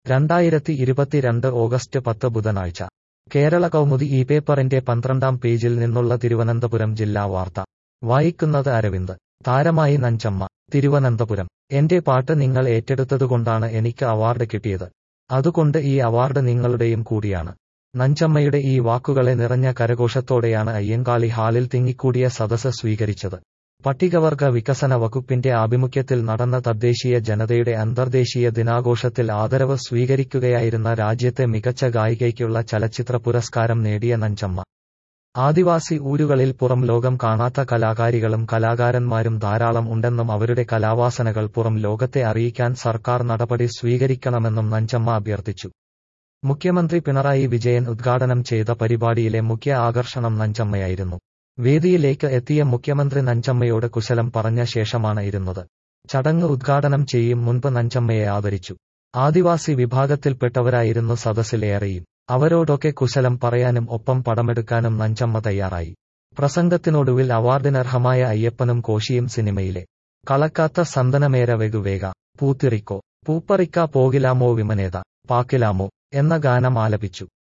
രണ്ടായിരത്തി ഇരുപത്തിരണ്ട് ഓഗസ്റ്റ് പത്ത് ബുധനാഴ്ച കേരള കൗമുദി ഈ പേപ്പറിന്റെ പന്ത്രണ്ടാം പേജിൽ നിന്നുള്ള തിരുവനന്തപുരം ജില്ലാ വാർത്ത വായിക്കുന്നത് അരവിന്ദ് താരമായി നഞ്ചമ്മ തിരുവനന്തപുരം എന്റെ പാട്ട് നിങ്ങൾ ഏറ്റെടുത്തതുകൊണ്ടാണ് എനിക്ക് അവാർഡ് കിട്ടിയത് അതുകൊണ്ട് ഈ അവാർഡ് നിങ്ങളുടെയും കൂടിയാണ് നഞ്ചമ്മയുടെ ഈ വാക്കുകളെ നിറഞ്ഞ കരഘോഷത്തോടെയാണ് അയ്യങ്കാളി ഹാളിൽ തിങ്ങിക്കൂടിയ സദസ് സ്വീകരിച്ചത് പട്ടികവർഗ വികസന വകുപ്പിന്റെ ആഭിമുഖ്യത്തിൽ നടന്ന തദ്ദേശീയ ജനതയുടെ അന്തർദേശീയ ദിനാഘോഷത്തിൽ ആദരവ് സ്വീകരിക്കുകയായിരുന്ന രാജ്യത്തെ മികച്ച ഗായികയ്ക്കുള്ള ചലച്ചിത്ര പുരസ്കാരം നേടിയ നഞ്ചമ്മ ആദിവാസി ഊരുകളിൽ പുറം ലോകം കാണാത്ത കലാകാരികളും കലാകാരന്മാരും ധാരാളം ഉണ്ടെന്നും അവരുടെ കലാവാസനകൾ പുറം ലോകത്തെ അറിയിക്കാൻ സർക്കാർ നടപടി സ്വീകരിക്കണമെന്നും നഞ്ചമ്മ അഭ്യർത്ഥിച്ചു മുഖ്യമന്ത്രി പിണറായി വിജയൻ ഉദ്ഘാടനം ചെയ്ത പരിപാടിയിലെ മുഖ്യ ആകർഷണം നഞ്ചമ്മയായിരുന്നു വേദിയിലേക്ക് എത്തിയ മുഖ്യമന്ത്രി നഞ്ചമ്മയോട് കുശലം പറഞ്ഞ ശേഷമാണ് ഇരുന്നത് ചടങ്ങ് ഉദ്ഘാടനം ചെയ്യും മുൻപ് നഞ്ചമ്മയെ ആദരിച്ചു ആദിവാസി വിഭാഗത്തിൽപ്പെട്ടവരായിരുന്നു സദസ്സിലേറെയും അവരോടൊക്കെ കുശലം പറയാനും ഒപ്പം പടമെടുക്കാനും നഞ്ചമ്മ തയ്യാറായി പ്രസംഗത്തിനൊടുവിൽ അവാർഡിനർഹമായ അയ്യപ്പനും കോശിയും സിനിമയിലെ കളക്കാത്ത സന്തനമേര വെകുവേഗ പൂത്തിറിക്കോ പൂപ്പറിക്ക പോകിലാമോ വിമനേത പാക്കിലാമോ എന്ന ഗാനം ആലപിച്ചു